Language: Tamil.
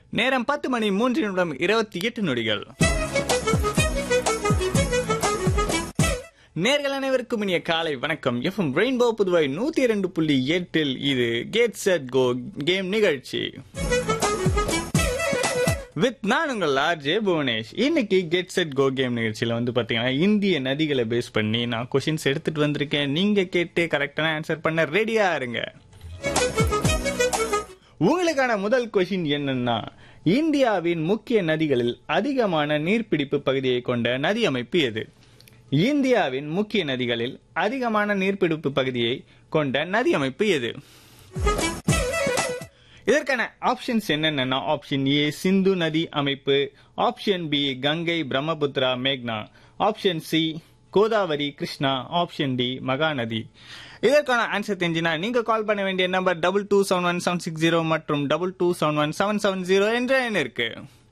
நேரம் பத்து மணி மூன்று நிமிடம் இருபத்தி எட்டு நொடிகள் நேர்கள் அனைவருக்கும் இனிய காலை வணக்கம் எஃப்எம் ரெயின்போ புதுவை நூத்தி இரண்டு புள்ளி எட்டில் இது கேட் செட் கோ கேம் நிகழ்ச்சி வித் நான் உங்கள் ஆர்ஜே புவனேஷ் இன்னைக்கு கெட் செட் கோ கேம் நிகழ்ச்சியில வந்து பாத்தீங்கன்னா இந்திய நதிகளை பேஸ் பண்ணி நான் கொஷின்ஸ் எடுத்துட்டு வந்திருக்கேன் நீங்க கேட்டு கரெக்டான ஆன்சர் பண்ண ரெடியா இருங்க உங்களுக்கான முதல் கொஷின் என்னன்னா இந்தியாவின் முக்கிய நதிகளில் அதிகமான நீர்பிடிப்பு பகுதியை கொண்ட நதி அமைப்பு எது இந்தியாவின் முக்கிய நதிகளில் அதிகமான நீர்பிடிப்பு பகுதியை கொண்ட நதி அமைப்பு எது இதற்கான ஆப்ஷன்ஸ் என்னென்னா ஆப்ஷன் ஏ சிந்து நதி அமைப்பு ஆப்ஷன் பி கங்கை பிரம்மபுத்திரா மேக்னா option C Godavari Krishna option D Mahanadi இதற்கான ஆன்சர் தெரிஞ்சுனா நீங்க கால் பண்ண வேண்டிய number double two seven one seven six zero மற்றும் double two seven one seven seven zero என்ற எண் இருக்கு